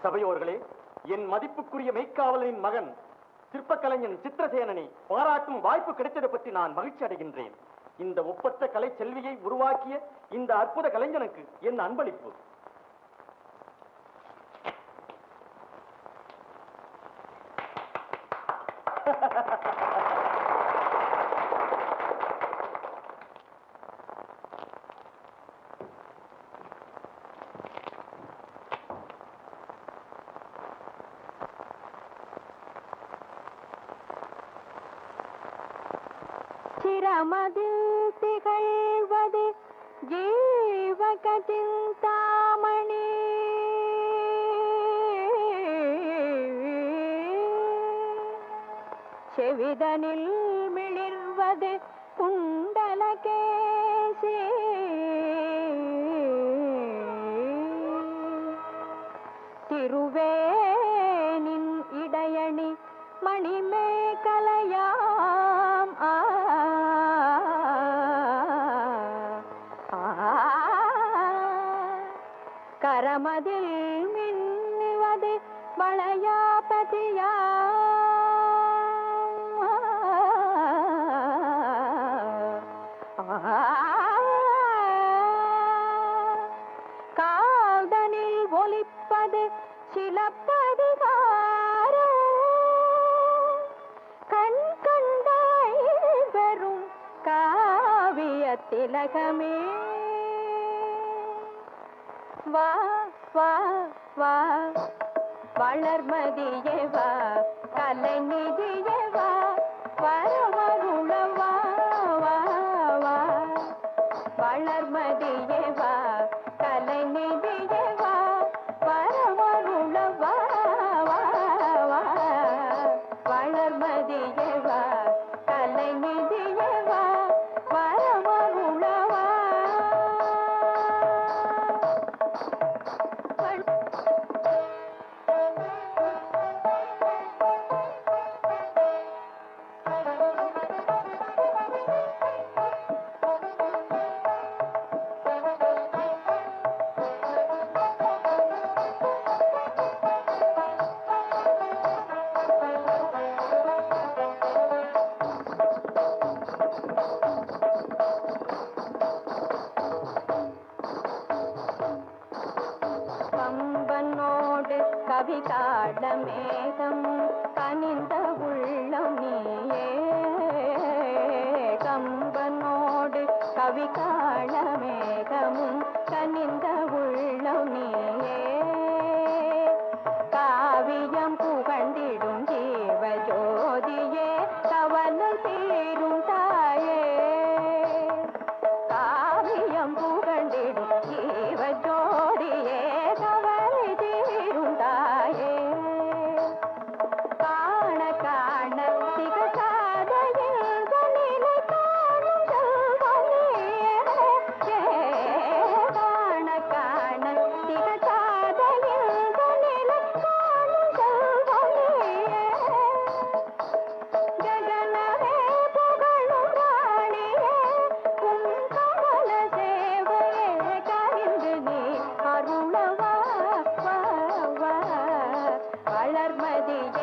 சபையோர்களே என் மதிப்புக்குரிய மெய்க்காவலனின் மகன் சிற்பக்கலைஞன் சித்திரசேனனை பாராட்டும் வாய்ப்பு கிடைத்ததை பற்றி நான் மகிழ்ச்சி அடைகின்றேன் இந்த ஒப்பற்ற கலை செல்வியை உருவாக்கிய இந்த அற்புத கலைஞனுக்கு என் அன்பளிப்பு சிரமதில் திகழ்வது ஜீவகதில் தாமணி செவிதனில் மிளிர்வது குண்டலகேசி திருவேனின் இடையணி மணிமேகலையாம் ஆ ஆ. கரமதில் மின்னுவது வளையாபதியாம் காதனில் ஒலிப்பது சிலப்பதிகாரம் கண் கண்டாய் வெறும் காவிய திலகமே வா வா வா வளர்மதியே வா கலைநிதியே வா வரவருள வா வா வா வளர்மதியே வா கலைநிதியே வா வரவருள வா வா வா வளர்மதியே வா கலைநிதியே வா வரவருள வா கம்பனோடு கவி காட மேகம் கனிந்த உள்ளம் நீயே கம்பனோடு கவி காட மேகமும் கனிந்த உள்ளம் நீயே காவியம் புகழ்ந்திடும் ஜீவ ஜோதியே கவலை தீரும் தாயே காவியம் புகழ்ந்திடும் ஜீவ ஜோதியே கவலை தீரும் தாயே காண காண திகழாத இன்ப நிலை காணும் செல்வமே. காண காண திகழாத இன்ப நிலை காணும் செல்வமே. ஜகனமே புகழும் ராணியே, உன் கமல சேவையே கரிந்து நீ அருளவா, வா, வா. வளர்மதியே